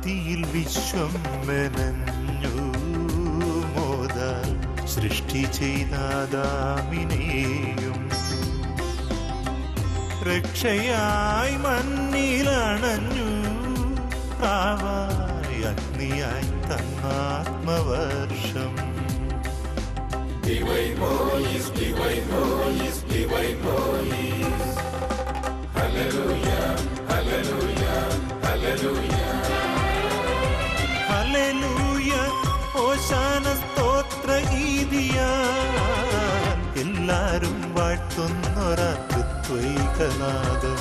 ഭക്തിയിൽ വിശ്വം മെനഞ്ഞു മോദാൽ സൃഷ്ടി ചെയ്താദാമിനെയും രക്ഷയായി മണ്ണിലണഞ്ഞു പ്രാവായി അഗ്നിയായി തന്നാത്മവർഷം ഹല്ലേലൂയ ഓശാന സ്തോത്ര ഗീതിയാ എല്ലാരും വാഴ്ത്തുന്നൊരത്വൈകനാദം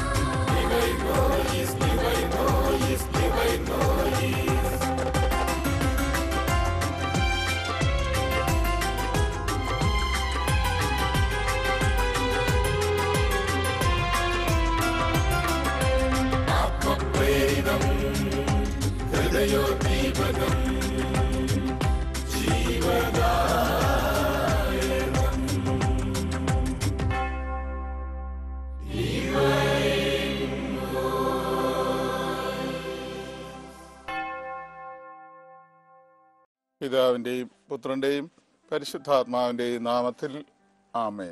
പിതാവിൻ്റെയും പുത്രൻ്റെയും പരിശുദ്ധാത്മാവിൻ്റെയും നാമത്തിൽ ആമേൻ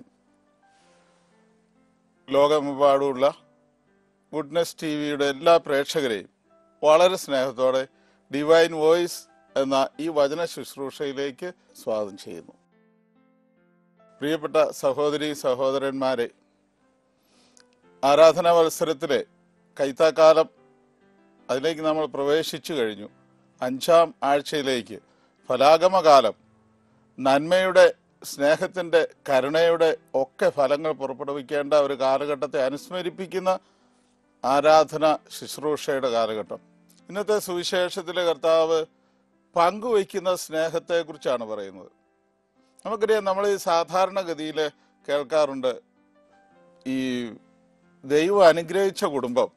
ലോകമെമ്പാടുമുള്ള ഗുഡ്നസ് ടി വിയുടെ എല്ലാ പ്രേക്ഷകരെയും വളരെ സ്നേഹത്തോടെ ഡിവൈൻ വോയിസ് എന്ന ഈ വചന ശുശ്രൂഷയിലേക്ക് സ്വാഗതം ചെയ്യുന്നു പ്രിയപ്പെട്ട സഹോദരി സഹോദരന്മാരെ ആരാധനാ മത്സരത്തിലെ കൈത്താക്കാലം അതിലേക്ക് നമ്മൾ പ്രവേശിച്ചു കഴിഞ്ഞു അഞ്ചാം ആഴ്ചയിലേക്ക് ഫലാഗമകാലം നന്മയുടെ സ്നേഹത്തിൻ്റെ കരുണയുടെ ഒക്കെ ഫലങ്ങൾ പുറപ്പെടുവിക്കേണ്ട ഒരു കാലഘട്ടത്തെ അനുസ്മരിപ്പിക്കുന്ന ആരാധന ശുശ്രൂഷയുടെ കാലഘട്ടം ഇന്നത്തെ സുവിശേഷത്തിലെ കർത്താവ് പങ്കുവയ്ക്കുന്ന സ്നേഹത്തെക്കുറിച്ചാണ് പറയുന്നത് നമുക്കറിയാം നമ്മൾ ഈ സാധാരണഗതിയിൽ കേൾക്കാറുണ്ട് ഈ ദൈവം അനുഗ്രഹിച്ച കുടുംബം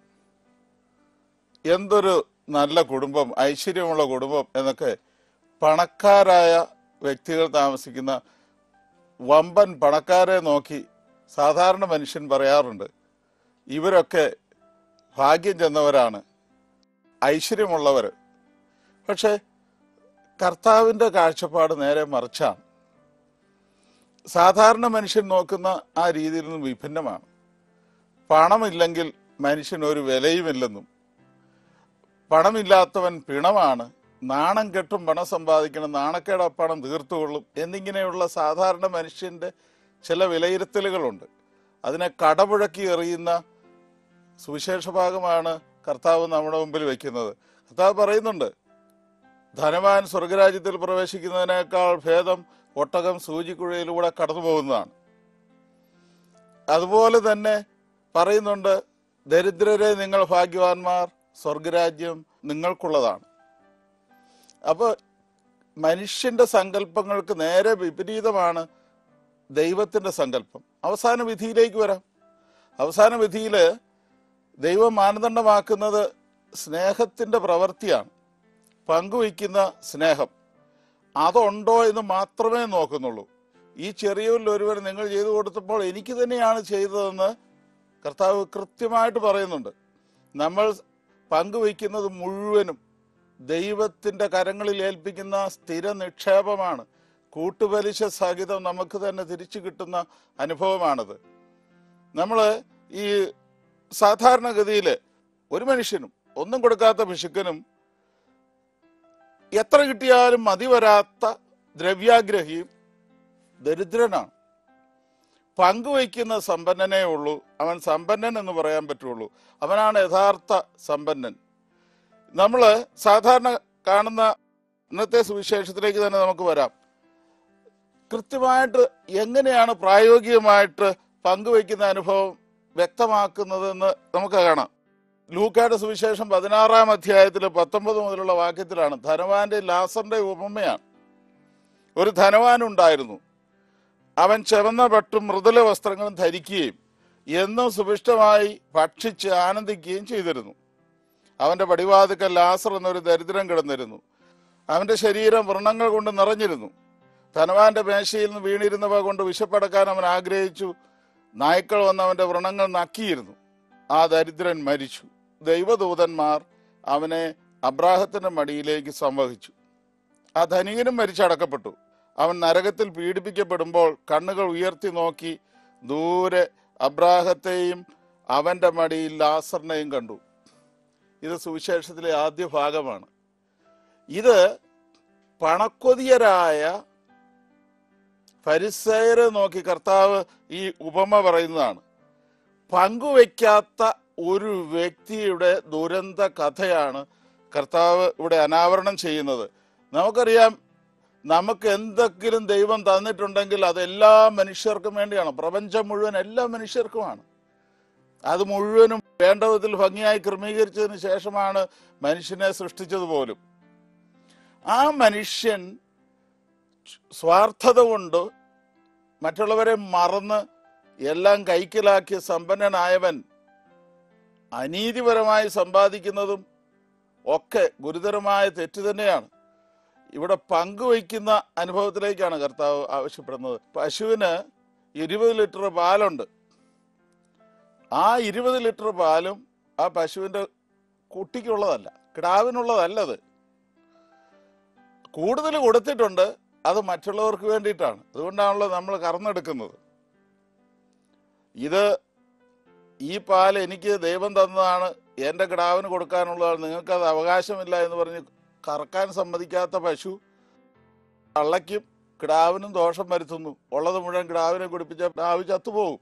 എന്തൊരു നല്ല കുടുംബം ഐശ്വര്യമുള്ള കുടുംബം എന്നൊക്കെ പണക്കാരായ വ്യക്തികൾ താമസിക്കുന്ന വമ്പൻ പണക്കാരെ നോക്കി സാധാരണ മനുഷ്യൻ പറയാറുണ്ട് ഇവരൊക്കെ ഭാഗ്യം ചെന്നവരാണ് ഐശ്വര്യമുള്ളവർ പക്ഷെ കർത്താവിൻ്റെ കാഴ്ചപ്പാട് നേരെ മറിച്ചാണ് സാധാരണ മനുഷ്യൻ നോക്കുന്ന ആ രീതിയിൽ നിന്ന് വിഭിന്നമാണ് പണമില്ലെങ്കിൽ മനുഷ്യന് ഒരു വിലയുമില്ലെന്നും പണമില്ലാത്തവൻ പിണമാണ് നാണം കെട്ടും പണം സമ്പാദിക്കണം നാണക്കേട് ആ പണം തീർത്തുകൊള്ളും എന്നിങ്ങനെയുള്ള സാധാരണ മനുഷ്യൻ്റെ ചില വിലയിരുത്തലുകളുണ്ട് അതിനെ കടപുഴക്കി എറിയുന്ന സുവിശേഷ ഭാഗമാണ് കർത്താവ് നമ്മുടെ മുമ്പിൽ വയ്ക്കുന്നത് കർത്താവ് പറയുന്നുണ്ട് ധനവാൻ സ്വർഗരാജ്യത്തിൽ പ്രവേശിക്കുന്നതിനേക്കാൾ ഭേദം ഒട്ടകം സൂചിക്കുഴയിലൂടെ കടന്നു പോകുന്നതാണ് അതുപോലെ തന്നെ പറയുന്നുണ്ട് ദരിദ്രരെ നിങ്ങൾ ഭാഗ്യവാന്മാർ സ്വർഗരാജ്യം നിങ്ങൾക്കുള്ളതാണ് അപ്പോൾ മനുഷ്യന്റെ സങ്കല്പങ്ങൾക്ക് നേരെ വിപരീതമാണ് ദൈവത്തിന്റെ സങ്കല്പം അവസാന വിധിയിലേക്ക് വരാം അവസാന വിധിയിൽ ദൈവം മാനദണ്ഡമാക്കുന്നത് സ്നേഹത്തിന്റെ പ്രവൃത്തിയാണ് പങ്കുവയ്ക്കുന്ന സ്നേഹം അതുണ്ടോ എന്ന് മാത്രമേ നോക്കുന്നുള്ളൂ ഈ ചെറിയവരിൽ ഒരുവർ നിങ്ങൾ ചെയ്തു കൊടുത്തപ്പോൾ എനിക്ക് തന്നെയാണ് ചെയ്തതെന്ന് കർത്താവ് കൃത്യമായിട്ട് പറയുന്നുണ്ട് നമ്മൾ പങ്കുവയ്ക്കുന്നത് മുഴുവനും ദൈവത്തിൻ്റെ കരങ്ങളിൽ ഏൽപ്പിക്കുന്ന സ്ഥിര നിക്ഷേപമാണ് കൂട്ടുപലിശ സഹിതം നമുക്ക് തന്നെ തിരിച്ചു കിട്ടുന്ന അനുഭവമാണത് നമ്മൾ ഈ സാധാരണഗതിയിൽ ഒരു മനുഷ്യനും ഒന്നും കൊടുക്കാത്ത പിശുക്കനും എത്ര കിട്ടിയാലും മതി വരാത്ത ദ്രവ്യാഗ്രഹിയും ദരിദ്രനാണ് പങ്കുവയ്ക്കുന്ന സമ്പന്നനേ ഉള്ളൂ അവൻ സമ്പന്നൻ എന്ന് പറയാൻ പറ്റുള്ളൂ അവനാണ് യഥാർത്ഥ സമ്പന്നൻ നമ്മൾ സാധാരണ കാണുന്ന ഇന്നത്തെ സുവിശേഷത്തിലേക്ക് തന്നെ നമുക്ക് വരാം കൃത്യമായിട്ട് എങ്ങനെയാണ് പ്രായോഗികമായിട്ട് പങ്കുവയ്ക്കുന്ന അനുഭവം വ്യക്തമാക്കുന്നതെന്ന് നമുക്ക് കാണാം ലൂക്കായുടെ സുവിശേഷം പതിനാറാം അധ്യായത്തിൽ പത്തൊമ്പത് മുതലുള്ള വാക്യത്തിലാണ് ധനവാന്റെ ലാസറിന്റെ ഉപമയാണ് ഒരു ധനവാൻ ഉണ്ടായിരുന്നു അവൻ ചുവന്ന പട്ടും മൃദുല വസ്ത്രങ്ങളും ധരിക്കുകയും എന്നും സുഭിഷ്ടമായി ഭക്ഷിച്ച് ആനന്ദിക്കുകയും ചെയ്തിരുന്നു അവന്റെ പടിവാതുക്കൽ ലാസർ എന്നൊരു ദരിദ്രം കിടന്നിരുന്നു അവന്റെ ശരീരം വ്രണങ്ങൾ കൊണ്ട് നിറഞ്ഞിരുന്നു ധനവാന്റെ മേശയിൽ നിന്ന് വീണിരുന്നവ കൊണ്ട് വിശപ്പടക്കാൻ അവൻ ആഗ്രഹിച്ചു നായ്ക്കൾ വന്ന് അവന്റെ വ്രണങ്ങൾ നക്കിയിരുന്നു ആ ദരിദ്രൻ മരിച്ചു ദൈവദൂതന്മാർ അവനെ അബ്രാഹത്തിന്റെ മടിയിലേക്ക് സംവഹിച്ചു ആ ധനികനും മരിച്ചടക്കപ്പെട്ടു അവൻ നരകത്തിൽ പീഡിപ്പിക്കപ്പെടുമ്പോൾ കണ്ണുകൾ ഉയർത്തി നോക്കി ദൂരെ അബ്രാഹത്തെയും അവന്റെ മടിയിൽ ലാസറിനെയും കണ്ടു ഇത് സുവിശേഷത്തിലെ ആദ്യ ഭാഗമാണ് ഇത് പണക്കൊതിയരായ ഫരിസയരെ നോക്കി കർത്താവ് ഈ ഉപമ പറയുന്നതാണ് പങ്കുവെക്കാത്ത ഒരു വ്യക്തിയുടെ ദുരന്ത കഥയാണ് കർത്താവ് ഇവിടെ അനാവരണം ചെയ്യുന്നത് നമുക്കറിയാം നമുക്ക് എന്തെങ്കിലും ദൈവം തന്നിട്ടുണ്ടെങ്കിൽ അത് എല്ലാ മനുഷ്യർക്കും വേണ്ടിയാണ് പ്രപഞ്ചം മുഴുവൻ എല്ലാ മനുഷ്യർക്കുമാണ് അത് മുഴുവനും വേണ്ട വിധത്തിൽ ഭംഗിയായി ക്രമീകരിച്ചതിന് ശേഷമാണ് മനുഷ്യനെ സൃഷ്ടിച്ചത് പോലും ആ മനുഷ്യൻ സ്വാർത്ഥത കൊണ്ട് മറ്റുള്ളവരെ മറന്ന് എല്ലാം കൈക്കലാക്കിയ സമ്പന്നനായവൻ അനീതിപരമായി സമ്പാദിക്കുന്നതും ഒക്കെ ഗുരുതരമായ തെറ്റ് തന്നെയാണ് ഇവിടെ പങ്കുവയ്ക്കുന്ന അനുഭവത്തിലേക്കാണ് കർത്താവ് ആവശ്യപ്പെടുന്നത് പശുവിന് ഇരുപത് ലിറ്റർ പാലുണ്ട് ആ ഇരുപത് ലിറ്റർ പാലും ആ പശുവിന്റെ കുട്ടിക്കുള്ളതല്ല കിടാവിനുള്ളതല്ലത് കൂടുതൽ കൊടുത്തിട്ടുണ്ട് അത് മറ്റുള്ളവർക്ക് വേണ്ടിയിട്ടാണ് അതുകൊണ്ടാണല്ലോ നമ്മൾ കറന്നെടുക്കുന്നത് ഇത് ഈ പാൽ എനിക്ക് ദൈവം തന്നതാണ് എൻ്റെ കിടാവിന് കൊടുക്കാനുള്ളതാണ് നിങ്ങൾക്ക് അത് അവകാശമില്ല എന്ന് പറഞ്ഞ് കറക്കാൻ സമ്മതിക്കാത്ത പശു തള്ളയ്ക്കും കിടാവിനും ദോഷം വരുത്തുന്നു ഉള്ളത് മുഴുവൻ കിടാവിനെ കുടിപ്പിച്ച കിടാവ് ചത്തുപോകും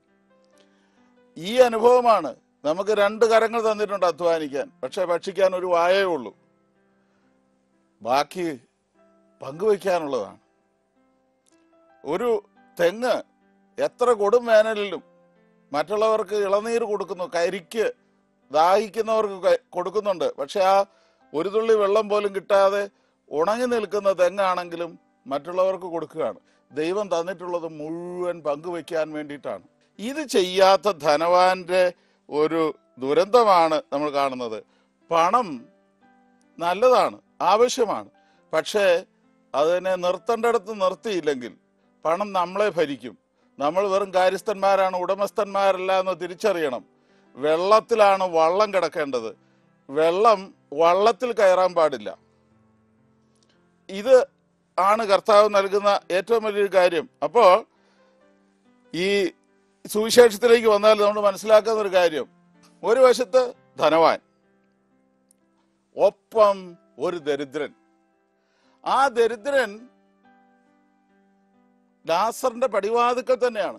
ഈ അനുഭവമാണ് നമുക്ക് രണ്ട് കരങ്ങൾ തന്നിട്ടുണ്ട് അധ്വാനിക്കാൻ പക്ഷെ ഭക്ഷിക്കാൻ ഒരു വായേ ഉള്ളൂ ബാക്കി പങ്കുവയ്ക്കാനുള്ളതാണ് ഒരു തെങ്ങ് എത്ര കൊടും വേനലിലും മറ്റുള്ളവർക്ക് ഇളനീർ കൊടുക്കുന്നു കരിക്ക് ദാഹിക്കുന്നവർക്ക് ക- കൊടുക്കുന്നുണ്ട് പക്ഷെ ആ ഒരു തുള്ളി വെള്ളം പോലും കിട്ടാതെ ഉണങ്ങി നിൽക്കുന്ന തെങ്ങാണെങ്കിലും മറ്റുള്ളവർക്ക് കൊടുക്കുകയാണ് ദൈവം തന്നിട്ടുള്ളത് മുഴുവൻ പങ്കുവെക്കാൻ വേണ്ടിയിട്ടാണ് ഇത് ചെയ്യാത്ത ധനവാന്റെ ഒരു ദുരന്തമാണ് നമ്മൾ കാണുന്നത് പണം നല്ലതാണ് ആവശ്യമാണ് പക്ഷേ അതിനെ നിർത്തേണ്ടടുത്ത് നിർത്തിയില്ലെങ്കിൽ പണം നമ്മളെ ഭരിക്കും നമ്മൾ വെറും കാര്യസ്ഥന്മാരാണ് ഉടമസ്ഥന്മാരല്ല എന്ന് തിരിച്ചറിയണം വെള്ളത്തിലാണ് വള്ളം കിടക്കേണ്ടത് വെള്ളം വള്ളത്തിൽ കയറാൻ പാടില്ല ഇത് ആണ് കർത്താവ് നൽകുന്ന ഏറ്റവും വലിയൊരു കാര്യം അപ്പോൾ ഈ സുവിശേഷത്തിലേക്ക് വന്നാൽ നമ്മൾ മനസ്സിലാക്കുന്ന ഒരു കാര്യം ഒരു വശത്ത് ധനവാൻ ഒപ്പം ഒരു ദരിദ്രൻ ആ ദരിദ്രൻ ലാസറിന്റെ പടിവാതുക്കൽ തന്നെയാണ്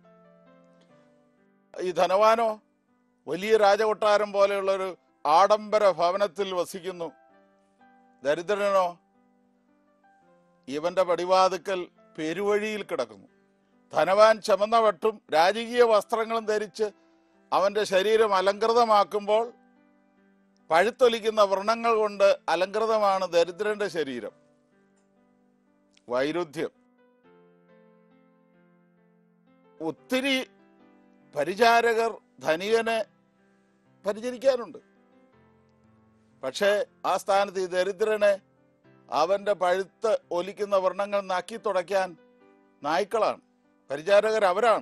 ഈ ധനവാനോ വലിയ രാജകൊട്ടാരം പോലെയുള്ള ഒരു ആഡംബര ഭവനത്തിൽ വസിക്കുന്നു ദരിദ്രനോ ഇവന്റെ പടിവാതുക്കൽ പെരുവഴിയിൽ കിടക്കുന്നു ധനവാൻ ചമന്ന വട്ടും രാജകീയ വസ്ത്രങ്ങളും ധരിച്ച് അവന്റെ ശരീരം അലങ്കൃതമാക്കുമ്പോൾ പഴുത്തൊലിക്കുന്ന വ്രണങ്ങൾ കൊണ്ട് അലങ്കൃതമാണ് ദരിദ്രന്റെ ശരീരം വൈരുദ്ധ്യം ഒത്തിരി പരിചാരകർ ധനികനെ പരിചരിക്കാനുണ്ട് പക്ഷേ ആ സ്ഥാനത്ത് ഈ ദരിദ്രനെ അവന്റെ പഴുത്ത് ഒലിക്കുന്ന വർണ്ണങ്ങൾ നക്കി തുടയ്ക്കാൻ നായ്ക്കളാണ് പരിചാരകർ അവരാണ്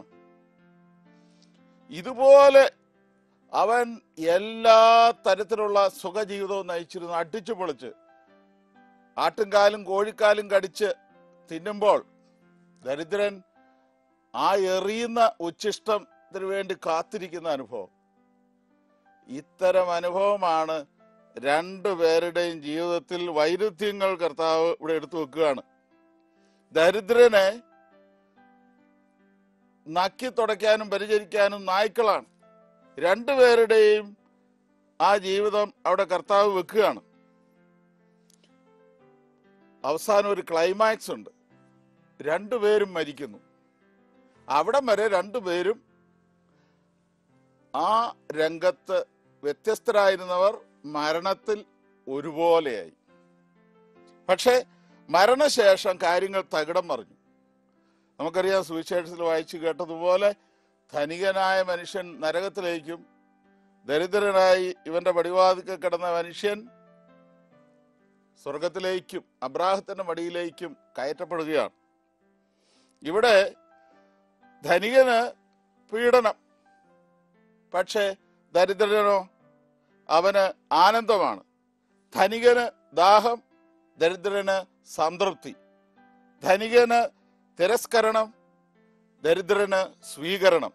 ഇതുപോലെ അവൻ എല്ലാ തരത്തിലുള്ള സുഖജീവിതവും നയിച്ചിരുന്നു അടിച്ചു പൊളിച്ച് ആട്ടുംകാലും കോഴിക്കാലും കടിച്ച് തിന്നുമ്പോൾ ദരിദ്രൻ ആ എറിയുന്ന ഉച്ഛിഷ്ടത്തിന് വേണ്ടി കാത്തിരിക്കുന്ന അനുഭവം ഇത്തരം അനുഭവമാണ് രണ്ടു പേരുടെയും ജീവിതത്തിൽ വൈരുദ്ധ്യങ്ങൾ കർത്താവ് ഇവിടെ എടുത്തു വെക്കുകയാണ് ദരിദ്രനെ നക്കി തുടയ്ക്കാനും പരിചരിക്കാനും നായ്ക്കളാണ് രണ്ടുപേരുടെയും ആ ജീവിതം അവിടെ കർത്താവ് വെക്കുകയാണ് അവസാനം ഒരു ക്ലൈമാക്സ് ഉണ്ട് രണ്ടുപേരും മരിക്കുന്നു അവിടം വരെ രണ്ടുപേരും ആ രംഗത്ത് വ്യത്യസ്തരായിരുന്നവർ മരണത്തിൽ ഒരുപോലെയായി പക്ഷേ മരണശേഷം കാര്യങ്ങൾ തകിടം മറിഞ്ഞു നമുക്കറിയാം സുവിശേഷത്തിൽ വായിച്ചു കേട്ടതുപോലെ ധനികനായ മനുഷ്യൻ നരകത്തിലേക്കും ദരിദ്രനായി ഇവന്റെ പടിവാതിക്കൽ കിടന്ന മനുഷ്യൻ സ്വർഗത്തിലേക്കും അബ്രാഹത്തിന്റെ മടിയിലേക്കും കയറ്റപ്പെടുകയാണ് ഇവിടെ ധനികന് പീഡനം പക്ഷേ ദരിദ്രനോ അവന് ആനന്ദമാണ് ധനികന് ദാഹം ദരിദ്രന് സംതൃപ്തി ധനികന് തിരസ്കരണം ദരിദ്രന് സ്വീകരണം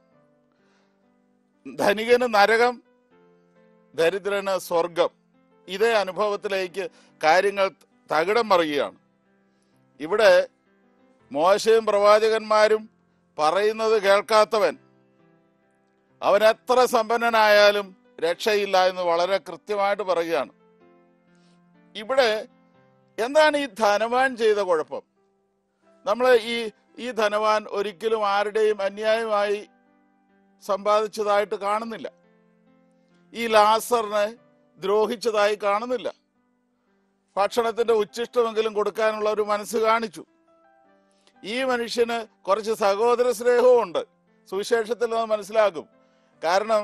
ധനികന് നരകം ദരിദ്രന് സ്വർഗം ഇതേ അനുഭവത്തിലേക്ക് കാര്യങ്ങൾ തകിടം മറിയുകയാണ് ഇവിടെ മോശയും പ്രവാചകന്മാരും പറയുന്നത് കേൾക്കാത്തവൻ അവൻ എത്ര സമ്പന്നനായാലും രക്ഷയില്ല എന്ന് വളരെ കൃത്യമായിട്ട് പറയുകയാണ് ഇവിടെ എന്താണ് ഈ ധനവാൻ ചെയ്ത കുഴപ്പം നമ്മൾ ഈ ഈ ധനവാൻ ഒരിക്കലും ആരുടെയും അന്യായമായി സമ്പാദിച്ചതായിട്ട് കാണുന്നില്ല ഈ ലാസറിനെ ദ്രോഹിച്ചതായി കാണുന്നില്ല ഭക്ഷണത്തിന്റെ ഉച്ചിഷ്ടമെങ്കിലും കൊടുക്കാനുള്ള ഒരു മനസ്സ് കാണിച്ചു ഈ മനുഷ്യന് കുറച്ച് സഹോദര സ്നേഹവും ഉണ്ട് സുവിശേഷത്തിൽ നിന്ന് മനസ്സിലാക്കും കാരണം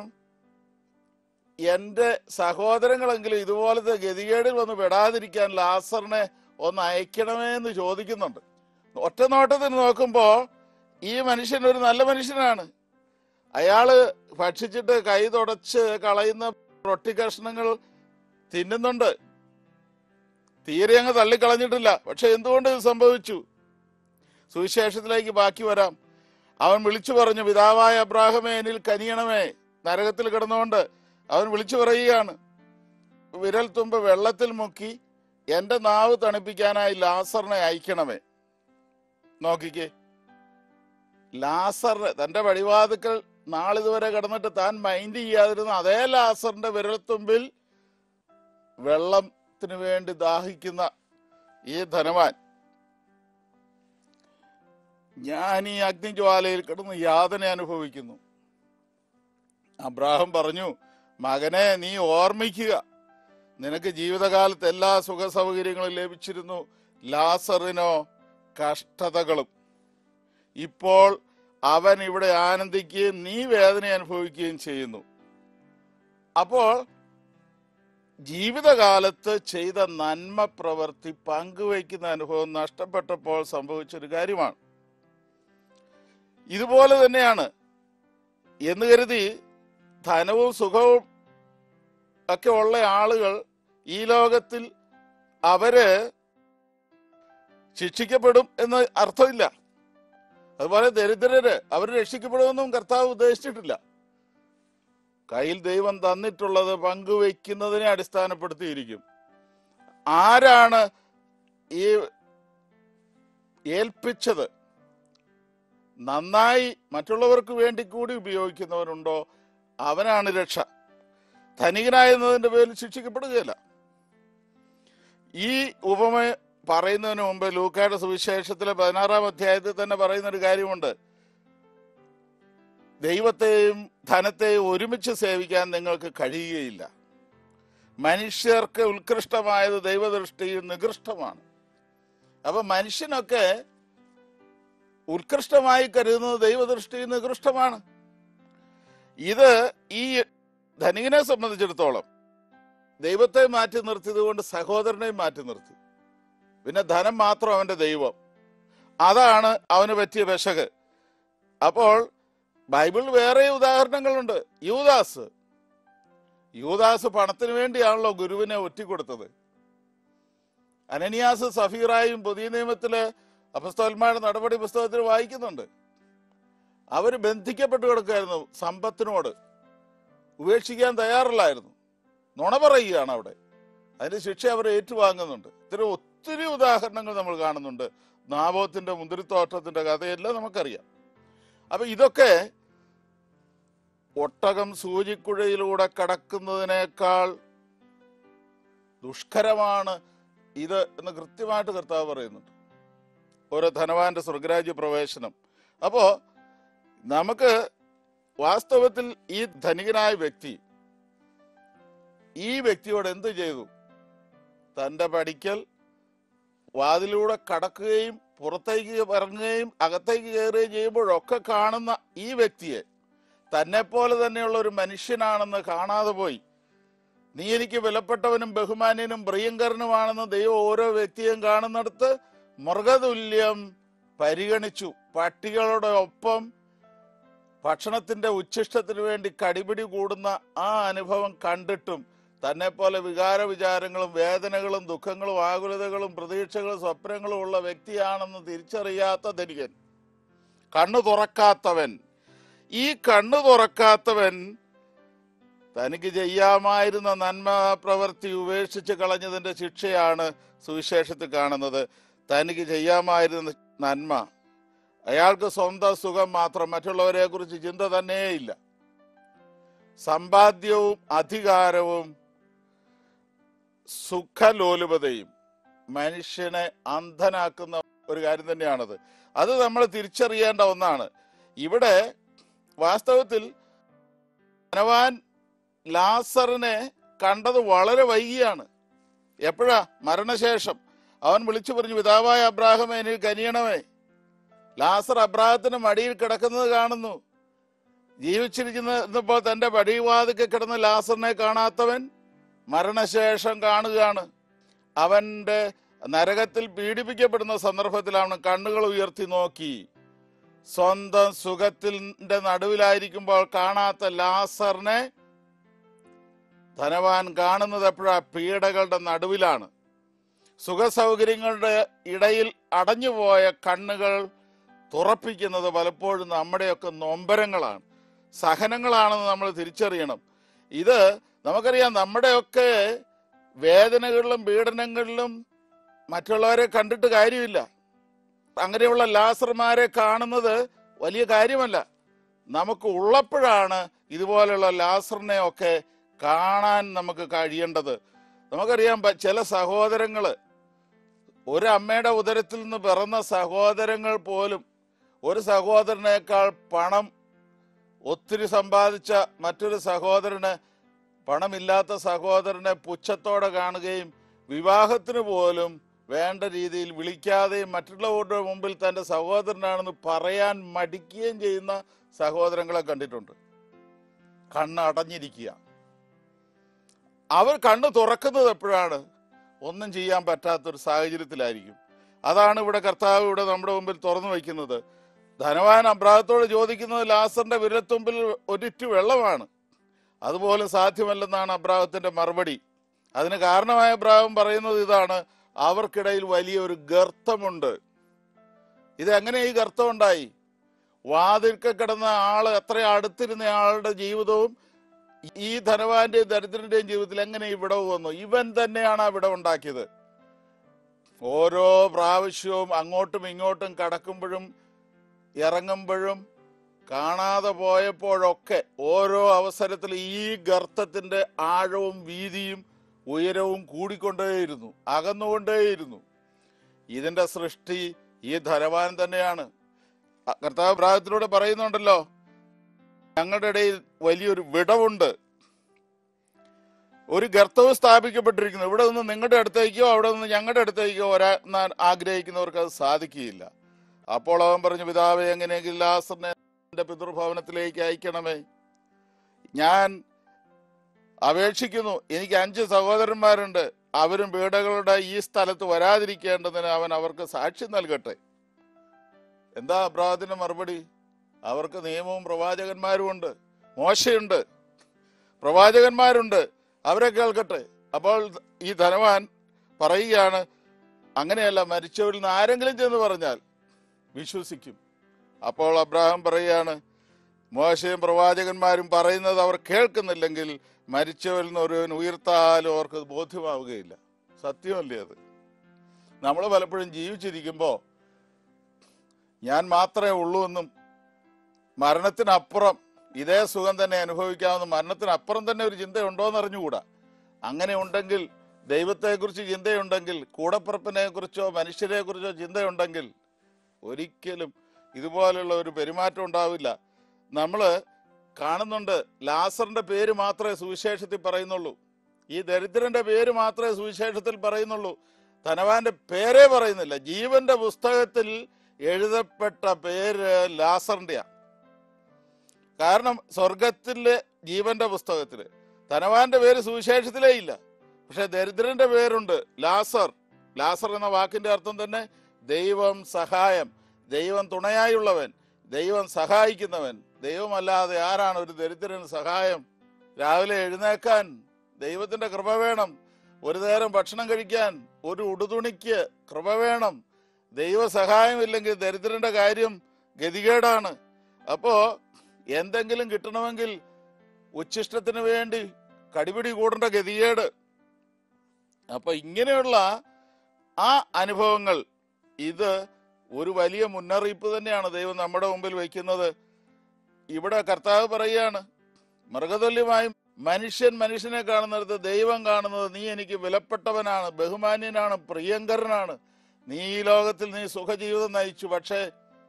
എൻ്റെ സഹോദരങ്ങളെങ്കിലും ഇതുപോലത്തെ ഗതികേടിൽ വന്ന് വിടാതിരിക്കാൻ ലാസറിനെ ഒന്ന് അയക്കണമേ എന്ന് ചോദിക്കുന്നുണ്ട് ഒറ്റ നോട്ടത്തിൽ നോക്കുമ്പോൾ ഈ മനുഷ്യൻ ഒരു നല്ല മനുഷ്യനാണ് അയാള് ഭക്ഷിച്ചിട്ട് കൈ തുടച്ച് കളയുന്ന റൊട്ടി കഷ്ണങ്ങൾ തിന്നുന്നുണ്ട് തീരെ അങ്ങ് തള്ളിക്കളഞ്ഞിട്ടില്ല പക്ഷെ എന്തുകൊണ്ട് ഇത് സംഭവിച്ചു സുവിശേഷത്തിലേക്ക് ബാക്കി വരാം അവൻ വിളിച്ചു പറഞ്ഞു പിതാവായ അബ്രാഹമേ എന്നിൽ കനിയണമേ നരകത്തിൽ കിടന്നുകൊണ്ട് അവൻ വിളിച്ചു പറയുകയാണ് വിരൽ തുമ്പ് വെള്ളത്തിൽ മുക്കി എന്റെ നാവ് തണുപ്പിക്കാനായി ലാസറിനെ അയക്കണമേ നോക്കിക്കേ ലാസറിന് തന്റെ വഴിവാതുക്കൾ നാളിതുവരെ കിടന്നിട്ട് താൻ മൈൻഡ് ചെയ്യാതിരുന്ന അതേ ലാസറിന്റെ വിരൽത്തുമ്പിൽ വെള്ളത്തിന് വേണ്ടി ദാഹിക്കുന്ന ഈ ധനവാൻ ഞാൻ ഈ അഗ്നിജ്വാലയിൽ കിടന്ന് യാതന അനുഭവിക്കുന്നു അബ്രാഹം പറഞ്ഞു മകനെ നീ ഓർമ്മിക്കുക നിനക്ക് ജീവിതകാലത്ത് എല്ലാ സുഖ സൗകര്യങ്ങളും ലഭിച്ചിരുന്നു ലാസറിനോ കഷ്ടതകളും ഇപ്പോൾ അവൻ ഇവിടെ ആനന്ദിക്കുകയും നീ വേദന അനുഭവിക്കുകയും ചെയ്യുന്നു അപ്പോൾ ജീവിതകാലത്ത് ചെയ്ത നന്മ പ്രവൃത്തി പങ്കുവയ്ക്കുന്ന അനുഭവം നഷ്ടപ്പെട്ടപ്പോൾ സംഭവിച്ചൊരു കാര്യമാണ് ഇതുപോലെ തന്നെയാണ് എന്ന് കരുതി ധനവും സുഖവും ഒക്കെ ഉള്ള ആളുകൾ ഈ ലോകത്തിൽ അവര് ശിക്ഷിക്കപ്പെടും എന്ന് അർത്ഥമില്ല അതുപോലെ ദരിദ്രര് അവർ രക്ഷിക്കപ്പെടുമെന്നും കർത്താവ് ഉദ്ദേശിച്ചിട്ടില്ല കയ്യിൽ ദൈവം തന്നിട്ടുള്ളത് പങ്കുവെക്കുന്നതിനെ അടിസ്ഥാനപ്പെടുത്തിയിരിക്കും ആരാണ് ഈ ഏൽപ്പിച്ചത് നന്നായി മറ്റുള്ളവർക്ക് വേണ്ടി കൂടി ഉപയോഗിക്കുന്നവനുണ്ടോ അവനാണ് രക്ഷ ധനികനായെന്നതിന്റെ പേരിൽ ശിക്ഷിക്കപ്പെടുകയില്ല ഈ ഉപമ പറയുന്നതിന് മുമ്പ് ലൂക്കയുടെ സുവിശേഷത്തിലെ പതിനാറാം അധ്യായത്തിൽ തന്നെ പറയുന്ന ഒരു കാര്യമുണ്ട് ദൈവത്തെയും ധനത്തെയും ഒരുമിച്ച് സേവിക്കാൻ നിങ്ങൾക്ക് കഴിയുകയില്ല മനുഷ്യർക്ക് ഉത്കൃഷ്ടമായത് ദൈവദൃഷ്ടിയിൽ നികൃഷ്ടമാണ് അപ്പൊ മനുഷ്യനൊക്കെ ഉത്കൃഷ്ടമായി കരുതുന്നത് ദൈവദൃഷ്ടിയിൽ നികൃഷ്ടമാണ് ഇത് ഈ ധനികനെ സംബന്ധിച്ചിടത്തോളം ദൈവത്തെ മാറ്റി നിർത്തിയത് കൊണ്ട് സഹോദരനെയും മാറ്റി നിർത്തി പിന്നെ ധനം മാത്രം അവന്റെ ദൈവം അതാണ് അവന് പറ്റിയ പെശക് അപ്പോൾ ബൈബിൾ വേറെ ഉദാഹരണങ്ങളുണ്ട് യൂദാസ് യൂദാസ് പണത്തിന് വേണ്ടിയാണല്ലോ ഗുരുവിനെ ഒറ്റിക്കൊടുത്തത് അനനിയാസ് സഫീറായും പുതിയ നിയമത്തില് അപസ്തോന്മാരുടെ നടപടി പുസ്തകത്തിൽ വായിക്കുന്നുണ്ട് അവർ ബന്ധിക്കപ്പെട്ടു കിടക്കായിരുന്നു സമ്പത്തിനോട് ഉപേക്ഷിക്കാൻ തയ്യാറില്ലായിരുന്നു നുണ പറയുകയാണ് അവിടെ അതിന്റെ ശിക്ഷ അവർ ഏറ്റുവാങ്ങുന്നുണ്ട് ഇത്തരം ഒത്തിരി ഉദാഹരണങ്ങൾ നമ്മൾ കാണുന്നുണ്ട് നാബോത്തിന്റെ മുന്തിരിത്തോട്ടത്തിന്റെ കഥയെല്ലാം നമുക്കറിയാം അപ്പൊ ഇതൊക്കെ ഒട്ടകം സൂചിക്കുഴയിലൂടെ കടക്കുന്നതിനേക്കാൾ ദുഷ്കരമാണ് ഇത് എന്ന് കൃത്യമായിട്ട് കർത്താവ് പറയുന്നുണ്ട് ഓരോ ധനവാന്റെ സ്വർഗരാജ്യ പ്രവേശനം അപ്പോ നമുക്ക് വാസ്തവത്തിൽ ഈ ധനികനായ വ്യക്തി ഈ വ്യക്തിയോട് എന്ത് ചെയ്തു തന്റെ പഠിക്കൽ വാതിലൂടെ കടക്കുകയും പുറത്തേക്ക് ഇറങ്ങുകയും അകത്തേക്ക് കയറുകയും ചെയ്യുമ്പോഴൊക്കെ കാണുന്ന ഈ വ്യക്തിയെ തന്നെ പോലെ തന്നെയുള്ള ഒരു മനുഷ്യനാണെന്ന് കാണാതെ പോയി നീ എനിക്ക് വിലപ്പെട്ടവനും ബഹുമാന്യനും പ്രിയങ്കരനുമാണെന്ന് ദൈവം ഓരോ വ്യക്തിയും കാണുന്നിടത്ത് മൃഗതുല്യം പരിഗണിച്ചു പട്ടികളുടെ ഒപ്പം ഭക്ഷണത്തിന്റെ ഉച്ഛിഷ്ടത്തിന് വേണ്ടി കടിപിടി കൂടുന്ന ആ അനുഭവം കണ്ടിട്ടും തന്നെ പോലെ വികാര വിചാരങ്ങളും വേദനകളും ദുഃഖങ്ങളും ആകുലതകളും പ്രതീക്ഷകളും സ്വപ്നങ്ങളും ഉള്ള വ്യക്തിയാണെന്ന് തിരിച്ചറിയാത്ത ധനികൻ കണ്ണു തുറക്കാത്തവൻ ഈ കണ്ണു തുറക്കാത്തവൻ തനിക്ക് ചെയ്യാമായിരുന്ന നന്മ പ്രവൃത്തി ഉപേക്ഷിച്ച് കളഞ്ഞതിന്റെ ശിക്ഷയാണ് സുവിശേഷത്തിൽ കാണുന്നത് തനിക്ക് ചെയ്യാമായിരുന്ന നന്മ അയാൾക്ക് സ്വന്തം സുഖം മാത്രം മറ്റുള്ളവരെ കുറിച്ച് ചിന്ത തന്നെയില്ല സമ്പാദ്യവും അധികാരവും സുഖലോലുപതയും മനുഷ്യനെ അന്ധനാക്കുന്ന ഒരു കാര്യം തന്നെയാണത് അത് നമ്മൾ തിരിച്ചറിയേണ്ട ഒന്നാണ് ഇവിടെ വാസ്തവത്തിൽ ധനവാൻ ലാസറിനെ കണ്ടത് വളരെ വൈകിയാണ് എപ്പോഴാ മരണശേഷം അവൻ വിളിച്ചു പറഞ്ഞു പിതാവായ അബ്രാഹമേ എനിക്ക് കനിയണമേ ലാസർ അബ്രാഹത്തിന്റെ മടിയിൽ കിടക്കുന്നത് കാണുന്നു ജീവിച്ചിരിക്കുന്നപ്പോൾ തന്റെ പടിവാതിക്ക് കിടന്ന ലാസറിനെ കാണാത്തവൻ മരണശേഷം കാണുകയാണ് അവന്റെ നരകത്തിൽ പീഡിപ്പിക്കപ്പെടുന്ന സന്ദർഭത്തിലാണ് കണ്ണുകൾ ഉയർത്തി നോക്കി സ്വന്തം സുഖത്തിന്റെ നടുവിലായിരിക്കുമ്പോൾ കാണാത്ത ലാസറിനെ ധനവാൻ കാണുന്നത് എപ്പോഴാ പീഡകളുടെ നടുവിലാണ് സുഖസൗകര്യങ്ങളുടെ ഇടയിൽ അടഞ്ഞുപോയ കണ്ണുകൾ തുറപ്പിക്കുന്നത് പലപ്പോഴും നമ്മുടെയൊക്കെ നൊമ്പരങ്ങളാണ് സഹനങ്ങളാണെന്ന് നമ്മൾ തിരിച്ചറിയണം ഇത് നമുക്കറിയാം നമ്മുടെയൊക്കെ വേദനകളിലും പീഡനങ്ങളിലും മറ്റുള്ളവരെ കണ്ടിട്ട് കാര്യമില്ല അങ്ങനെയുള്ള ലാസർമാരെ കാണുന്നത് വലിയ കാര്യമല്ല നമുക്ക് ഉള്ളപ്പോഴാണ് ഇതുപോലെയുള്ള ലാസറിനെ ഒക്കെ കാണാൻ നമുക്ക് കഴിയേണ്ടത് നമുക്കറിയാം പ- ചില സഹോദരങ്ങള് ഒരു അമ്മയുടെ ഉദരത്തിൽ നിന്ന് പിറന്ന സഹോദരങ്ങൾ പോലും ഒരു സഹോദരനേക്കാൾ പണം ഒത്തിരി സമ്പാദിച്ച മറ്റൊരു സഹോദരന് പണമില്ലാത്ത സഹോദരനെ പുച്ഛത്തോടെ കാണുകയും വിവാഹത്തിന് പോലും വേണ്ട രീതിയിൽ വിളിക്കാതെയും മറ്റുള്ളവരുടെ മുമ്പിൽ തന്റെ സഹോദരനാണെന്ന് പറയാൻ മടിക്കുകയും ചെയ്യുന്ന സഹോദരങ്ങളെ കണ്ടിട്ടുണ്ട് കണ്ണ് അടഞ്ഞിരിക്കുക അവർ കണ്ണ് തുറക്കുന്നത് എപ്പോഴാണ് ഒന്നും ചെയ്യാൻ പറ്റാത്തൊരു സാഹചര്യത്തിലായിരിക്കും അതാണ് ഇവിടെ കർത്താവ് ഇവിടെ നമ്മുടെ മുമ്പിൽ തുറന്നു വയ്ക്കുന്നത് ധനവാൻ അബ്രാഹത്തോട് ചോദിക്കുന്നത് ലാസറിന്റെ വിരൽത്തുമ്പിൽ ഒരിറ്റു വെള്ളമാണ് അതുപോലെ സാധ്യമല്ലെന്നാണ് അബ്രാഹത്തിന്റെ മറുപടി അതിന് കാരണമായ അബ്രാഹം പറയുന്നത് ഇതാണ് അവർക്കിടയിൽ വലിയൊരു ഗർത്തമുണ്ട് ഇതെങ്ങനെ ഈ ഗർത്തം ഉണ്ടായി വാതിൽക്ക് കിടന്ന ആള് എത്ര അടുത്തിരുന്ന ആളുടെ ജീവിതവും ഈ ധനവാന്റെയും ദരിദ്രന്റെയും ജീവിതത്തിൽ എങ്ങനെ ഈ വിടവ് വന്നു ഇവൻ തന്നെയാണ് ആ വിടവ് ഉണ്ടാക്കിയത് ഓരോ പ്രാവശ്യവും അങ്ങോട്ടും ഇങ്ങോട്ടും കടക്കുമ്പോഴും ഇറങ്ങുമ്പോഴും കാണാതെ പോയപ്പോഴൊക്കെ ഓരോ അവസരത്തിൽ ഈ ഗർത്തത്തിന്റെ ആഴവും വീതിയും ഉയരവും കൂടിക്കൊണ്ടേയിരുന്നു അകന്നുകൊണ്ടേയിരുന്നു ഇതിന്റെ സൃഷ്ടി ഈ ധനവാൻ തന്നെയാണ് അ- കർത്താവ് പ്രായത്തിലൂടെ പറയുന്നുണ്ടല്ലോ ഞങ്ങളുടെ ഇടയിൽ വലിയൊരു വിടവുണ്ട് ഒരു ഗർത്തവും സ്ഥാപിക്കപ്പെട്ടിരിക്കുന്നു ഇവിടെ നിന്ന് നിങ്ങളുടെ അടുത്തേക്കോ അവിടെ നിന്ന് ഞങ്ങളുടെ അടുത്തേക്കോ വരാൻ ആഗ്രഹിക്കുന്നവർക്ക് അത് സാധിക്കുകയില്ല അപ്പോൾ അവൻ പറഞ്ഞു പിതാവെ എങ്ങനെയെങ്കിലും ലാസറിനെ എന്റെ പിതൃഭവനത്തിലേക്ക് അയക്കണമേ ഞാൻ അപേക്ഷിക്കുന്നു എനിക്ക് അഞ്ച് സഹോദരന്മാരുണ്ട് അവരും വീടുകളുടെ ഈ സ്ഥലത്ത് വരാതിരിക്കേണ്ടതിന് അവൻ അവർക്ക് സാക്ഷ്യം നൽകട്ടെ എന്താ അബ്രാഹത്തിന്റെ മറുപടി അവർക്ക് നിയമവും പ്രവാചകന്മാരും ഉണ്ട് മോശയുണ്ട് പ്രവാചകന്മാരുണ്ട് അവരെ കേൾക്കട്ടെ അപ്പോൾ ഈ ധനവാൻ പറയുകയാണ് അങ്ങനെയല്ല മരിച്ചവരിൽ നിന്ന് ആരെങ്കിലും ചെന്ന് പറഞ്ഞാൽ വിശ്വസിക്കും അപ്പോൾ അബ്രാഹാം പറയുകയാണ് മോശയും പ്രവാചകന്മാരും പറയുന്നത് അവർ കേൾക്കുന്നില്ലെങ്കിൽ മരിച്ചവരിൽ നിന്ന് ഒരുവൻ ഉയർത്താലും അവർക്ക് അത് ബോധ്യമാവുകയില്ല സത്യമല്ലേ അത് നമ്മൾ പലപ്പോഴും ജീവിച്ചിരിക്കുമ്പോൾ ഞാൻ മാത്രമേ ഉള്ളൂ എന്നും മരണത്തിനപ്പുറം ഇതേ സുഖം തന്നെ അനുഭവിക്കാവുന്ന മരണത്തിനപ്പുറം തന്നെ ഒരു ചിന്തയുണ്ടോ എന്ന് അറിഞ്ഞുകൂടാ അങ്ങനെ ഉണ്ടെങ്കിൽ ദൈവത്തെക്കുറിച്ച് ചിന്തയുണ്ടെങ്കിൽ കൂടപ്പിറപ്പിനെ കുറിച്ചോ മനുഷ്യരെ കുറിച്ചോ ചിന്തയുണ്ടെങ്കിൽ ഒരിക്കലും ഇതുപോലുള്ള ഒരു പെരുമാറ്റം ഉണ്ടാവില്ല നമ്മൾ കാണുന്നുണ്ട് ലാസറിന്റെ പേര് മാത്രമേ സുവിശേഷത്തിൽ പറയുന്നുള്ളൂ ഈ ദരിദ്രന്റെ പേര് മാത്രമേ സുവിശേഷത്തിൽ പറയുന്നുള്ളൂ ധനവാന്റെ പേരേ പറയുന്നില്ല ജീവന്റെ പുസ്തകത്തിൽ എഴുതപ്പെട്ട പേര് ലാസറിന്റെയാ കാരണം സ്വർഗത്തിലെ ജീവന്റെ പുസ്തകത്തില് ധനവാന്റെ പേര് സുവിശേഷത്തിലേ ഇല്ല പക്ഷെ ദരിദ്രന്റെ പേരുണ്ട് ലാസർ ലാസർ എന്ന വാക്കിന്റെ അർത്ഥം തന്നെ ദൈവം സഹായം ദൈവം തുണയായുള്ളവൻ ദൈവം സഹായിക്കുന്നവൻ ദൈവമല്ലാതെ ആരാണ് ഒരു ദരിദ്രന് സഹായം രാവിലെ എഴുന്നേക്കാൻ ദൈവത്തിന്റെ കൃപ വേണം ഒരു നേരം ഭക്ഷണം കഴിക്കാൻ ഒരു ഉടുതുണിക്ക് കൃപ വേണം ദൈവ സഹായമില്ലെങ്കിൽ ദരിദ്രന്റെ കാര്യം ഗതികേടാണ് അപ്പോ എന്തെങ്കിലും കിട്ടണമെങ്കിൽ ഉച്ഛിഷ്ടത്തിന് വേണ്ടി കടിപിടി കൂടേണ്ട ഗതികേട് അപ്പൊ ഇങ്ങനെയുള്ള ആ അനുഭവങ്ങൾ ഇത് ഒരു വലിയ മുന്നറിയിപ്പ് തന്നെയാണ് ദൈവം നമ്മുടെ മുമ്പിൽ വയ്ക്കുന്നത് ഇവിടെ കർത്താവ് പറയുകയാണ് മൃഗതുല്യമായും മനുഷ്യൻ മനുഷ്യനെ കാണുന്നിടത്ത് ദൈവം കാണുന്നത് നീ എനിക്ക് വിലപ്പെട്ടവനാണ് ബഹുമാന്യനാണ് പ്രിയങ്കരനാണ് നീ ഈ ലോകത്തിൽ നീ സുഖജീവിതം നയിച്ചു പക്ഷേ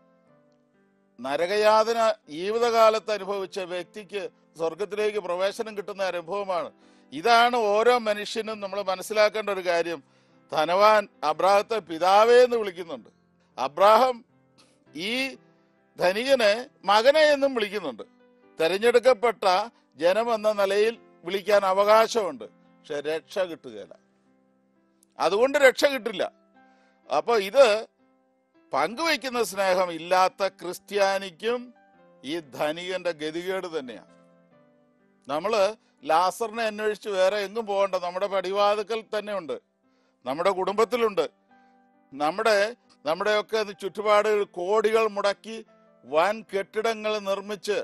നരകയാതന ജീവിതകാലത്ത് അനുഭവിച്ച വ്യക്തിക്ക് സ്വർഗത്തിലേക്ക് പ്രവേശനം കിട്ടുന്ന അനുഭവമാണ് ഇതാണ് ഓരോ മനുഷ്യനും നമ്മൾ മനസ്സിലാക്കേണ്ട ഒരു കാര്യം ധനവാൻ അബ്രാഹത്തെ പിതാവേ എന്ന് വിളിക്കുന്നുണ്ട് അബ്രാഹം ഈ ധനികനെ മകനെ എന്നും വിളിക്കുന്നുണ്ട് തെരഞ്ഞെടുക്കപ്പെട്ട ജനം എന്ന നിലയിൽ വിളിക്കാൻ അവകാശമുണ്ട് പക്ഷെ രക്ഷ കിട്ടുകയില്ല അതുകൊണ്ട് രക്ഷ കിട്ടില്ല അപ്പൊ ഇത് പങ്കുവയ്ക്കുന്ന സ്നേഹം ഇല്ലാത്ത ക്രിസ്ത്യാനിക്കും ഈ ധനികന്റെ ഗതികേട് തന്നെയാണ് നമ്മള് ലാസറിനെ അന്വേഷിച്ച് വേറെ എങ്ങും പോകണ്ട നമ്മുടെ പടിവാതുക്കൽ തന്നെ ഉണ്ട് നമ്മുടെ കുടുംബത്തിലുണ്ട് നമ്മുടെ നമ്മുടെയൊക്കെ ചുറ്റുപാടുകൾ കോടികൾ മുടക്കി വൻ കെട്ടിടങ്ങൾ നിർമ്മിച്ച്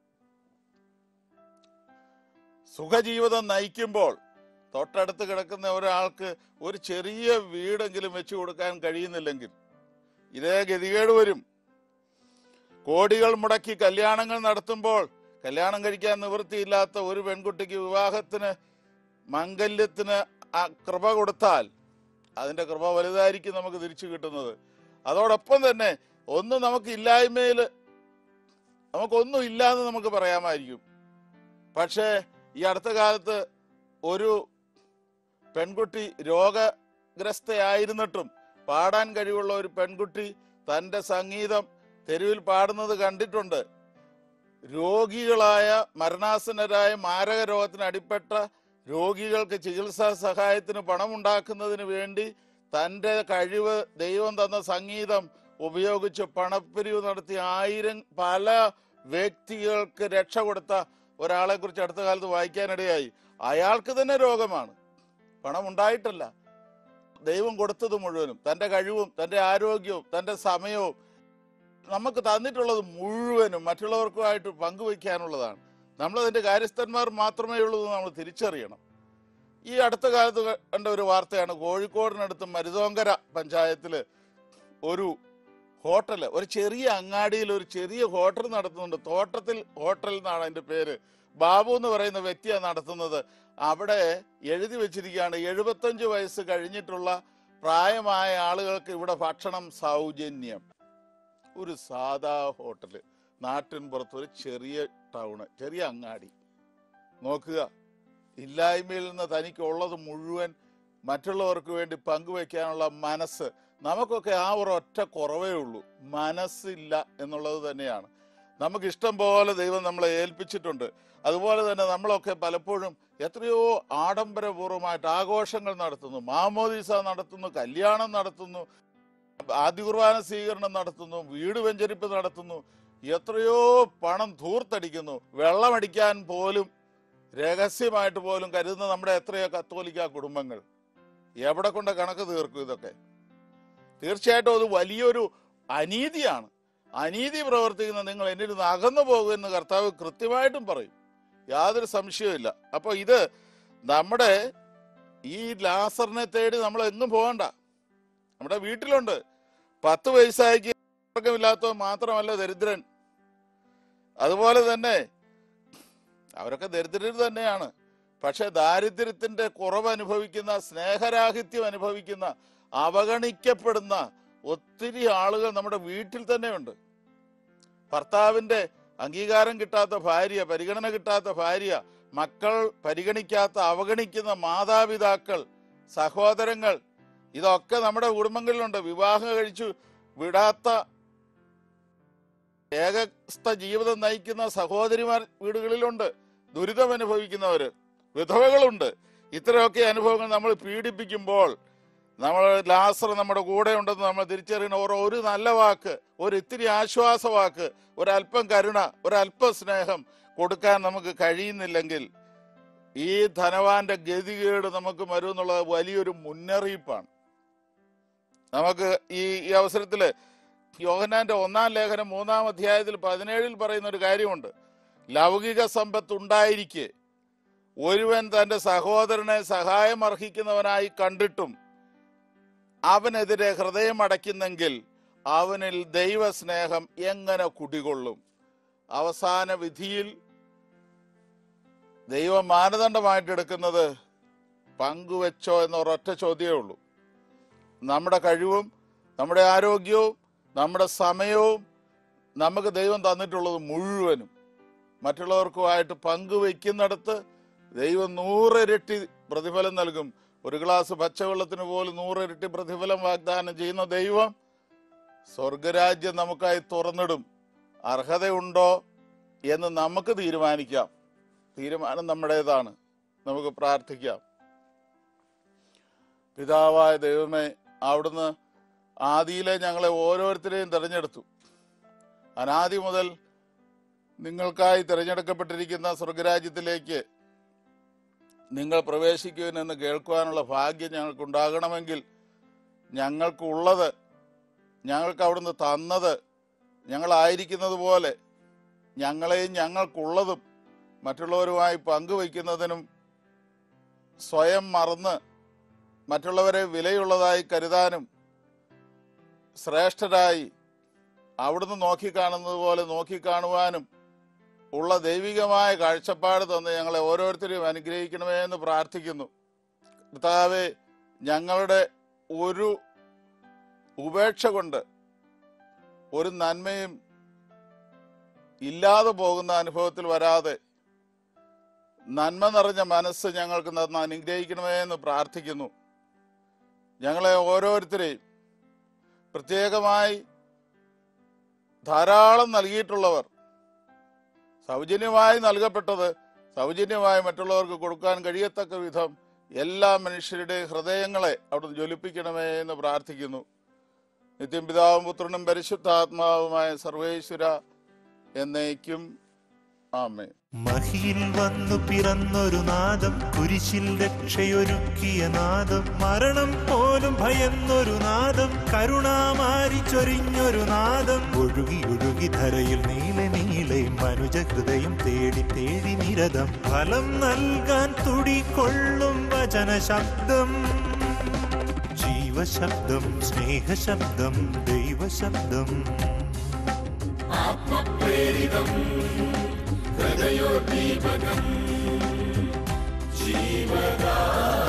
സുഖജീവിതം നയിക്കുമ്പോൾ തൊട്ടടുത്ത് കിടക്കുന്ന ഒരാൾക്ക് ഒരു ചെറിയ വീടെങ്കിലും വെച്ചു കൊടുക്കാൻ കഴിയുന്നില്ലെങ്കിൽ ഇതേ ഗതികേട് വരും കോടികൾ മുടക്കി കല്യാണങ്ങൾ നടത്തുമ്പോൾ കല്യാണം കഴിക്കാൻ നിവൃത്തിയില്ലാത്ത ഒരു പെൺകുട്ടിക്ക് വിവാഹത്തിന് മംഗല്യത്തിന് ആ കൃപ കൊടുത്താൽ അതിന്റെ കൃപ വലുതായിരിക്കും നമുക്ക് തിരിച്ചു കിട്ടുന്നത് അതോടൊപ്പം തന്നെ ഒന്നും നമുക്ക് ഇല്ലായ്മയിൽ നമുക്കൊന്നും ഇല്ലാന്ന് നമുക്ക് പറയാമായിരിക്കും പക്ഷേ ഈ അടുത്ത കാലത്ത് ഒരു പെൺകുട്ടി രോഗഗ്രസ്തയായിരുന്നിട്ടും പാടാൻ കഴിവുള്ള ഒരു പെൺകുട്ടി തന്റെ സംഗീതം തെരുവിൽ പാടുന്നത് കണ്ടിട്ടുണ്ട് രോഗികളായ മരണാസന്നരായ മാരക രോഗത്തിന് അടിപ്പെട്ട രോഗികൾക്ക് ചികിത്സാ സഹായത്തിന് പണം ഉണ്ടാക്കുന്നതിന് വേണ്ടി തന്റെ കഴിവ് ദൈവം തന്ന സംഗീതം ഉപയോഗിച്ച് പണപ്പിരിവ് നടത്തി ആയിരം പല വ്യക്തികൾക്ക് രക്ഷ കൊടുത്ത ഒരാളെ കുറിച്ച് അടുത്ത കാലത്ത് വായിക്കാനിടയായി അയാൾക്ക് തന്നെ രോഗമാണ് പണം ഉണ്ടായിട്ടല്ല ദൈവം കൊടുത്തത് മുഴുവനും തന്റെ കഴിവും തന്റെ ആരോഗ്യവും തന്റെ സമയവും നമുക്ക് തന്നിട്ടുള്ളത് മുഴുവനും മറ്റുള്ളവർക്കുമായിട്ട് പങ്കുവയ്ക്കാനുള്ളതാണ് നമ്മൾ അതിന്റെ കാര്യസ്ഥന്മാർ മാത്രമേ ഉള്ളൂ എന്ന് നമ്മൾ തിരിച്ചറിയണം ഈ അടുത്ത കാലത്ത് കണ്ട ഒരു വാർത്തയാണ് കോഴിക്കോടിനടുത്ത് മരുതോങ്കര പഞ്ചായത്തില് ഒരു ഹോട്ടല് ഒരു ചെറിയ അങ്ങാടിയിൽ ഒരു ചെറിയ ഹോട്ടൽ നടത്തുന്നുണ്ട് തോട്ടത്തിൽ ഹോട്ടൽ എന്നാണ് അതിന്റെ പേര് ബാബു എന്ന് പറയുന്ന വ്യക്തിയാണ് നടത്തുന്നത് അവിടെ എഴുതി വെച്ചിരിക്കുകയാണ് എഴുപത്തഞ്ച് വയസ്സ് കഴിഞ്ഞിട്ടുള്ള പ്രായമായ ആളുകൾക്ക് ഇവിടെ ഭക്ഷണം സൗജന്യം ഒരു സാധാ ഹോട്ടല് നാട്ടിൻ പുറത്ത് ഒരു ചെറിയ ടൗണ് ചെറിയ അങ്ങാടി നോക്കുക ഇല്ലായ്മയിൽ നിന്ന് തനിക്കുള്ളത് മുഴുവൻ മറ്റുള്ളവർക്ക് വേണ്ടി പങ്കുവെക്കാനുള്ള മനസ്സ് നമുക്കൊക്കെ ആ ഒരു ഒറ്റ കുറവേ ഉള്ളൂ മനസ്സില്ല എന്നുള്ളത് തന്നെയാണ് നമുക്ക് ഇഷ്ടം പോലെ ദൈവം നമ്മളെ ഏൽപ്പിച്ചിട്ടുണ്ട് അതുപോലെ തന്നെ നമ്മളൊക്കെ പലപ്പോഴും എത്രയോ ആഡംബരപൂർവ്വമായിട്ട് ആഘോഷങ്ങൾ നടത്തുന്നു മാമോദീസ നടത്തുന്നു കല്യാണം നടത്തുന്നു ആദ്യ കുർബാന സ്വീകരണം നടത്തുന്നു വീട് വെഞ്ചരിപ്പ് നടത്തുന്നു എത്രയോ പണം ധൂർത്തടിക്കുന്നു വെള്ളമടിക്കാൻ പോലും രഹസ്യമായിട്ട് പോലും കരുതുന്ന നമ്മുടെ എത്രയോ കത്തോലിക്ക കുടുംബങ്ങൾ എവിടെ കൊണ്ട് കണക്ക് തീർക്കും ഇതൊക്കെ തീർച്ചയായിട്ടും അത് വലിയൊരു അനീതിയാണ് അനീതി പ്രവർത്തിക്കുന്ന നിങ്ങൾ എന്നിൽ നിന്ന് അകന്നു പോകുമെന്ന് കർത്താവ് കൃത്യമായിട്ടും പറയും യാതൊരു സംശയവുമില്ല അപ്പൊ ഇത് നമ്മുടെ ഈ ലാസറിനെ തേടി നമ്മൾ എങ്ങും പോകണ്ട നമ്മുടെ വീട്ടിലുണ്ട് പത്ത് വയസ്സായിക്ക് മാർഗമില്ലാത്തവൻ മാത്രമല്ല ദരിദ്രൻ അതുപോലെ തന്നെ അവരൊക്കെ ദരിദ്രർ തന്നെയാണ് പക്ഷെ ദാരിദ്ര്യത്തിന്റെ കുറവ് അനുഭവിക്കുന്ന സ്നേഹരാഹിത്യം അനുഭവിക്കുന്ന അവഗണിക്കപ്പെടുന്ന ഒത്തിരി ആളുകൾ നമ്മുടെ വീട്ടിൽ തന്നെയുണ്ട് ഭർത്താവിന്റെ അംഗീകാരം കിട്ടാത്ത ഭാര്യ പരിഗണന കിട്ടാത്ത ഭാര്യ മക്കൾ പരിഗണിക്കാത്ത അവഗണിക്കുന്ന മാതാപിതാക്കൾ സഹോദരങ്ങൾ ഇതൊക്കെ നമ്മുടെ കുടുംബങ്ങളിലുണ്ട് വിവാഹം കഴിച്ചു വിടാത്ത ഏകസ്ഥ ജീവിതം നയിക്കുന്ന സഹോദരിമാർ വീടുകളിലുണ്ട് ദുരിതം അനുഭവിക്കുന്നവര് വിധവകളുണ്ട് ഇത്രയൊക്കെ അനുഭവങ്ങൾ നമ്മൾ പീഡിപ്പിക്കുമ്പോൾ നമ്മൾ ലാസർ നമ്മുടെ കൂടെ ഉണ്ടെന്ന് നമ്മൾ തിരിച്ചറിയണ ഓരോ ഒരു നല്ല വാക്ക് ഒരു ഇത്തിരി ആശ്വാസ വാക്ക് ഒരല്പം കരുണ ഒരല്പം സ്നേഹം കൊടുക്കാൻ നമുക്ക് കഴിയുന്നില്ലെങ്കിൽ ഈ ധനവാന്റെ ഗതികേട് നമുക്ക് വരും എന്നുള്ളത് വലിയൊരു മുന്നറിയിപ്പാണ് നമുക്ക് ഈ ഈ അവസരത്തില് യോഹനാന്റെ ഒന്നാം ലേഖനം മൂന്നാം അധ്യായത്തിൽ പതിനേഴിൽ പറയുന്ന ഒരു കാര്യമുണ്ട് ലൗകിക സമ്പത്ത് ഉണ്ടായിരിക്കെ ഒരുവൻ തന്റെ സഹോദരനെ സഹായം അർഹിക്കുന്നവനായി കണ്ടിട്ടും അവനെതിരെ ഹൃദയം അടയ്ക്കുന്നെങ്കിൽ അവനിൽ ദൈവസ്നേഹം എങ്ങനെ കുടികൊള്ളും അവസാന വിധിയിൽ ദൈവം മാനദണ്ഡമായിട്ട് എടുക്കുന്നത് പങ്കുവെച്ചോ എന്ന ഒരൊറ്റ ചോദ്യമേ ഉള്ളൂ നമ്മുടെ കഴിവും നമ്മുടെ ആരോഗ്യവും നമ്മുടെ സമയവും നമുക്ക് ദൈവം തന്നിട്ടുള്ളത് മുഴുവനും മറ്റുള്ളവർക്കുമായിട്ട് പങ്കുവെക്കുന്നിടത്ത് ദൈവം നൂറിരട്ടി പ്രതിഫലം നൽകും ഒരു ഗ്ലാസ് പച്ചവെള്ളത്തിന് പോലും നൂറിരട്ടി പ്രതിഫലം വാഗ്ദാനം ചെയ്യുന്ന ദൈവം സ്വർഗരാജ്യം നമുക്കായി തുറന്നിടും അർഹതയുണ്ടോ എന്ന് നമുക്ക് തീരുമാനിക്കാം തീരുമാനം നമ്മുടേതാണ് നമുക്ക് പ്രാർത്ഥിക്കാം പിതാവായ ദൈവമേ അവിടുന്ന് ആദിയിലെ ഞങ്ങളെ ഓരോരുത്തരെയും തിരഞ്ഞെടുത്തു അനാദി മുതൽ നിങ്ങൾക്കായി തിരഞ്ഞെടുക്കപ്പെട്ടിരിക്കുന്ന സ്വർഗരാജ്യത്തിലേക്ക് നിങ്ങൾ പ്രവേശിക്കുമെന്ന് കേൾക്കുവാനുള്ള ഭാഗ്യം ഞങ്ങൾക്കുണ്ടാകണമെങ്കിൽ ഞങ്ങൾക്കുള്ളത് ഞങ്ങൾക്ക് അവിടുന്ന് തന്നത് ഞങ്ങളായിരിക്കുന്നത് പോലെ ഞങ്ങളെയും ഞങ്ങൾക്കുള്ളതും മറ്റുള്ളവരുമായി പങ്കുവയ്ക്കുന്നതിനും സ്വയം മറന്ന് മറ്റുള്ളവരെ വിലയുള്ളതായി കരുതാനും ശ്രേഷ്ഠരായി അവിടുന്ന് നോക്കിക്കാണുന്നത് പോലെ നോക്കിക്കാണുവാനും ഉള്ള ദൈവികമായ കാഴ്ചപ്പാട് തന്ന് ഞങ്ങളെ ഓരോരുത്തരെയും അനുഗ്രഹിക്കണമേ എന്ന് പ്രാർത്ഥിക്കുന്നു കർത്താവെ ഞങ്ങളുടെ ഒരു ഉപേക്ഷ കൊണ്ട് ഒരു നന്മയും ഇല്ലാതെ പോകുന്ന അനുഭവത്തിൽ വരാതെ നന്മ നിറഞ്ഞ മനസ്സ് ഞങ്ങൾക്ക് തന്ന് അനുഗ്രഹിക്കണമേ എന്ന് പ്രാർത്ഥിക്കുന്നു ഞങ്ങളെ ഓരോരുത്തരെയും പ്രത്യേകമായി ധാരാളം നൽകിയിട്ടുള്ളവർ സൗജന്യമായി നൽകപ്പെട്ടത് സൗജന്യമായി മറ്റുള്ളവർക്ക് കൊടുക്കാൻ കഴിയത്തക്ക വിധം എല്ലാ മനുഷ്യരുടെയും ഹൃദയങ്ങളെ അവിടുന്ന് ജ്വലിപ്പിക്കണമേ എന്ന് പ്രാർത്ഥിക്കുന്നു നിത്യം പിതാവും പുത്രനും പരിശുദ്ധാത്മാവുമായ സർവേശ്വര എന്നേക്കും ആമേ മഹിയിൽ വന്നു പിറന്നൊരു നാദം കുരിശിൽ രക്ഷയൊരുക്കിയ നാദം മരണം പോലും ഭയന്നൊരു നാദം കരുണാമാരി ചൊരിഞ്ഞൊരു നാദം ഒഴുകി ഒഴുകി ധരയിൽ നീളെ നീളെ മനുജ ഹൃദയം തേടി തേടി നിരതം ഫലം നൽകാൻ തുടികൊള്ളും വചന ശബ്ദം ജീവശബ്ദം സ്നേഹശബ്ദം ദൈവശബ്ദം ഹൃദയോദ്ദീപകം ജീവദാ